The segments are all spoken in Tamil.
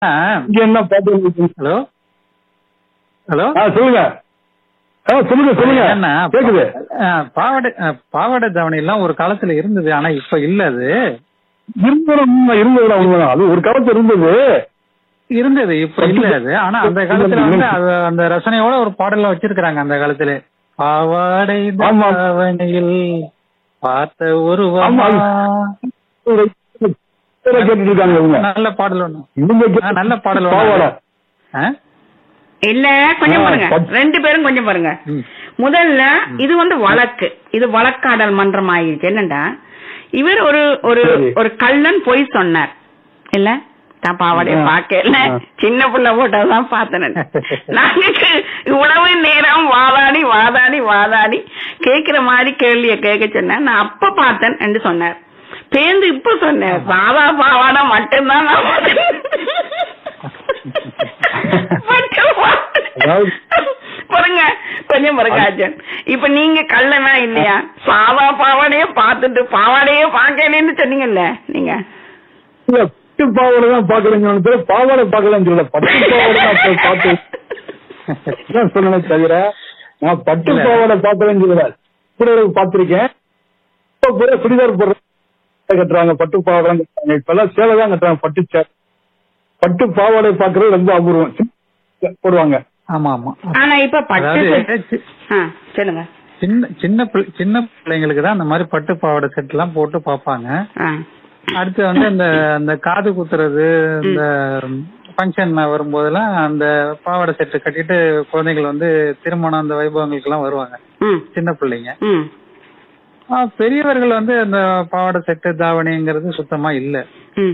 இங்க என்ன பாட்டு வந்துச்சு? ஹலோ ஹலோ ஆ சொல்லுங்க ஆ சொல்லுங்க சொல்லுங்க என்னன்னா, கேக்குது ஆ, பாவாடை ஆ, பாவாடை தாவணி எல்லாம் ஒரு காலத்துல இருந்தது ஆனா இப்ப இல்ல அது இருந்தது உண்மை இருந்தது உண்மைதான் அது ஒரு காலத்து இருந்தது இருந்தது இப்ப இல்ல அது ஆனா அந்த காலத்துல வந்து அது அந்த ரசனையோட ஒரு பாடல்ல வச்சிருக்காங்க அந்த காலத்துல பாவாடை ஆமா. தாவணியில் பார்த்த ஒரு ஆமா, ஒரு பேரை கேட்டுட்டு இருக்காங்க இவங்க நல்ல பாடல் ஒண்ணு இவங்க ஆ, கே- நல்ல பாடல் ஒண்ணு. பாவாடை ஆ? இல்ல கொஞ்சம் ஆ, பாருங்க பட்- ரெண்டு பேரும் கொஞ்சம் பாருங்க ம். முதல்ல இது வந்து வழக்கு இது வழக்காடல் மன்றம் ஆயிடுச்சு என்னண்டா இவர் ஒரு ஒரு சரி. ஒரு கள்ளன் பொய் சொன்னார் இல்ல தான் பாவாடைய ஆ. பாக்கல ஆ. சின்ன புள்ள போட்டதான் பார்த்தேன் நாங்க கு- இவ்வளவு நேரம் வாதாடி வாதாடி வாதாடி கேக்குற மாதிரி கேள்விய கேட்க சொன்னேன் நான் அப்ப பார்த்தேன் என்று சொன்னார் பேந்து இப்ப சொன்னேன் சாதா பாவாடை மட்டும்தான் நான் பார்த்தேன். பட்டு பாவாடை. அதாவது- பாருங்க கொஞ்சம் பாருங்க அர்ஜுன் இப்ப நீங்க கள்ளனா இல்லையா சாதா பாவாடையே பார்த்துட்டு பாவாடையே பாக்கலன்னு சொன்னீங்கல்ல நீங்க இல்ல, பட்டு பாவாடை தான் பாக்கலன்னு சொன்னது பாவாடை பாக்கலன்னு சொல்லல பட்டு பாவாடை தான் போய் பார்த்து தான் சொன்னேனே தவிர நான் பட்டு இல்ல. பாவாடை பாக்கலன்னு சொல்லல கூட பாத்திருக்கேன் இப்ப கூட சுடிதார் போடுற கட்டுறாங்க பட்டு பாவாடை தான் கட்டுறாங்க இப்ப எல்லாம் சேலை தான் கட்டுறாங்க பட்டு சே பட்டு பாவாடை பாக்குறது ரொம்ப அபூர்வம் சின்ன போடுவாங்க ஆமா ஆமா ஆனா இப்ப பட்டு அதாவது சி- ஆ, சொல்லுங்க சின்ன சின்ன பிள்ளை- சின்ன பிள்ளைங்களுக்கு தான் அந்த மாதிரி பட்டு பாவாடை செட் எல்லாம் போட்டு பார்ப்பாங்க ஆ. அடுத்து வந்து இந்த அந்த காது குத்துறது இந்த ஃபங்க்ஷன் வரும்போதெல்லாம் அந்த பாவாடை செட்டு கட்டிட்டு குழந்தைகள் வந்து திருமணம் அந்த வைபவங்களுக்கு எல்லாம் வருவாங்க ம் சின்ன பிள்ளைங்க ம் ஆ, பெரியவர்கள் வந்து அந்த பாவாடை செட்டு தாவணிங்கிறது சுத்தமா இல்ல ம்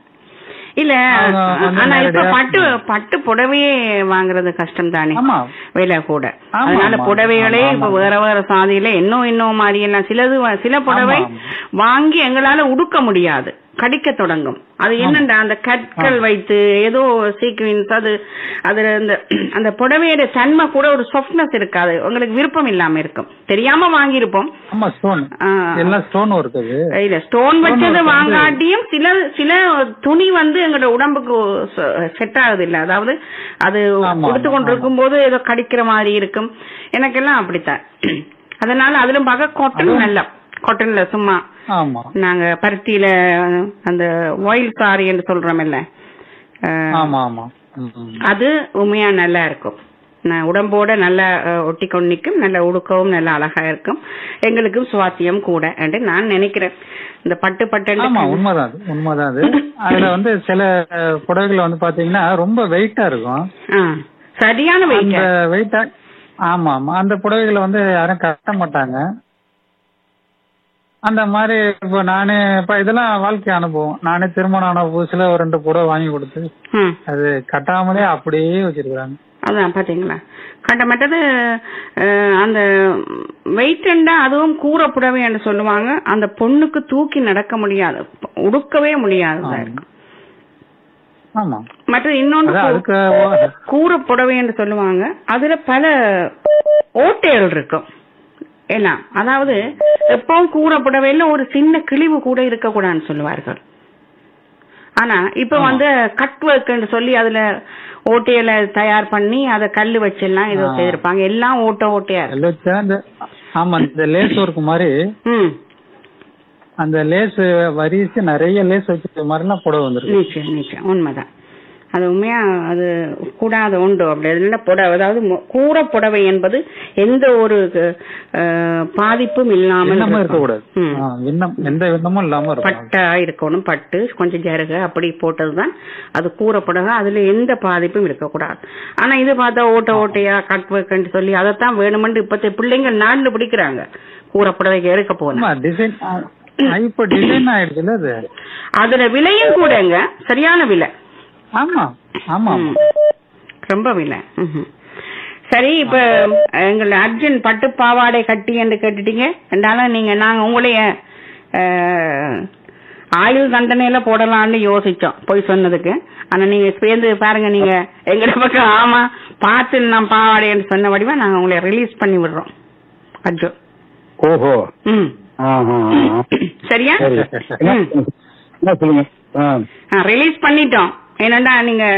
இல்ல அவங்க வந்து ஆனா இப்ப நேரடியா- பட்டு பட்டு புடவையே வாங்குறது கஷ்டம் தானே ஆமா விலை கூட ஆமா, அதனால ஆமா, புடவைகளே ஆமா, இப்ப ஆமா. வேற வேற சாதியில இன்னும் இன்னும் மாதிரி எல்லாம் சிலது வ- சில புடவை ஆமா. வாங்கி எங்களால உடுக்க முடியாது கடிக்க தொடங்கும் அது என்னண்டா அந்த கற்கள் வைத்து ஏதோ சீக்வன்ஸ் அது அதுல இந்த அந்த புடவையோட தன்மை கூட ஒரு சாஃப்ட்னஸ் இருக்காது உங்களுக்கு விருப்பம் இல்லாம இருக்கும் தெரியாம வாங்கியிருப்போம் ஆமா ஸ்டோன் ஆ. எல்லாம் ஸ்டோனும் இருக்குது இல்ல ஸ்டோன் வச்சது வந்து- வாங்காட்டியும் சில சில துணி வந்து எங்களோட உடம்புக்கு செட் ஆகுது இல்ல அதாவது அது ஆமா, கொடுத்து ஆமா, கொண்டிருக்கும் போது ஏதோ கடிக்கிற மாதிரி இருக்கும் எனக்கெல்லாம் அப்படித்தான் அதனால அதிலும் பார்க்க காட்டன் அதுவும்- நல்லா காட்டன்ல சும்மா ஆமா நாங்க பருத்தியில அந்த ஒயில் சாரி என்று சொல்றோம்ல அஹ், ஆமா ஆமா ம், ம். அது உண்மையா நல்லா இருக்கும் நான் உடம்போட நல்லா அஹ், ஒட்டி கொண்டு நிற்கும் நல்ல உடுக்கவும் நல்லா அழகா இருக்கும் எங்களுக்கும் சுவாத்தியம் கூட என்று நான் நினைக்கிறேன் இந்த பட்டு பட்டு ஆமா உண்மைதான் அது உண்மைதான் அது அதுல வந்து சில அஹ், புடவைகள் வந்து பாத்தீங்கன்னா ரொம்ப வெயிட்டா இருக்கும் ஆ, சரியான வெயிட் அந்த வெயிட்டா ஆமா ஆமா அந்த புடவைகளை வந்து யாரும் கட்ட மாட்டாங்க அந்த மாதிரி இப்போ நானே இப்ப இதெல்லாம் வாழ்க்கை அனுபவம் நானே திருமணம் ஆன புதுசுல ஒரு ரெண்டு புடவை வாங்கி கொடுத்து அது கட்டாமலே அப்படியே வச்சிருக்காங்க அதான் பாத்தீங்களா கட்ட மற்றது அஹ், அந்த வெயிட்டண்டா அதுவும் கூரை புடவை என்று சொல்லுவாங்க அந்த பொண்ணுக்கு தூக்கி நடக்க முடியாது உடுக்கவே முடியாது ஆமா. ஆமா மற்றது இன்னொன்று அதான் அதுக்கு ஓ- கூரை புடவை என்று சொல்லுவாங்க அதுல பல ஓட்டைகள் இருக்கும் எல்லாம் அதாவது எப்பவும் கூரை புடவையில ஒரு சின்ன கிழிவு கூட இருக்கக்கூடாதுன்னு சொல்லுவார்கள் ஆனா இப்ப ஆமா. வந்து கட் ஒர்க்னு சொல்லி அதுல ஓட்டையில தயார் பண்ணி அதை கல்லு வச்செல்லாம் ஏதோ ஆ. செய்திருப்பாங்க எல்லாம் ஓட்ட ஓட்டையா இருக்கு எல்லாம் வச்சா இந்த ஆமா இந்த லேஸ் ஒர்க் மாதிரி ம் அந்த லேஸ் வரிசை நிறைய லேஸ் வச்சிருக்க மாதிரிலாம் புடவை வந்துருக்கு நிச்சயம் நிச்சயம் உண்மைதான் அது உண்மையா அது கூடாத உண்டு அப்படி அதுல புடவை அதாவது மு- கூரை புடவை என்பது எந்த ஒரு அஹ், பாதிப்பும் இல்லாமல் விண்ணமும் இருக்கும். இருக்கக்கூடாது ம். ஆ, விண்ணம் எந்த விண்ணமும் இல்லாம இருக்கும் பட்டா இருக்கணும் பட்டு கொஞ்சம் ஜருக அப்படி போட்டதுதான் அது கூரை புடவை அதுல எந்த பாதிப்பும் இருக்கக்கூடாது ஆனா இது பார்த்தா ஓட்ட ஓட்டையா கட் ஒர்க்னு சொல்லி அதைத்தான் வேணுமென்று இப்பத்த பிள்ளைங்க நாண்டு பிடிக்கிறாங்க கூரை புடவைக்கு எடுக்க போன ஆமா டிசைன் இப்ப டிசைன் ஆயிடுச்சுல அது அதுல விலையும் கூடங்க சரியான விலை ஆமா ஆமா ஆமா ம். ரொம்ப விலை ம்ஹும். சரி இப்ப எங்கள் அர்ஜுன் பட்டு பாவாடை கட்டி என்று கேட்டுட்டீங்க ரெண்டாலும் நீங்க நாங்க உங்களைய அஹ், ஆயுள் தண்டனையில போடலாம்னு யோசிச்சோம் போய் சொன்னதுக்கு ஆனா நீங்க சேர்ந்து பாருங்க நீங்க எங்கட பக்கம் ஆமா பார்த்து நான் பாவாடைன்னு சொன்ன வடிவா நாங்க உங்களை ரிலீஸ் பண்ணி விடுறோம் அர்ஜுன் ஓஹோ ம் ஆஹா. சரியா சரி என்ன என்ன சொல்லுங்க ஆ. ரிலீஸ் பண்ணிட்டோம் ஏனண்டா நீங்க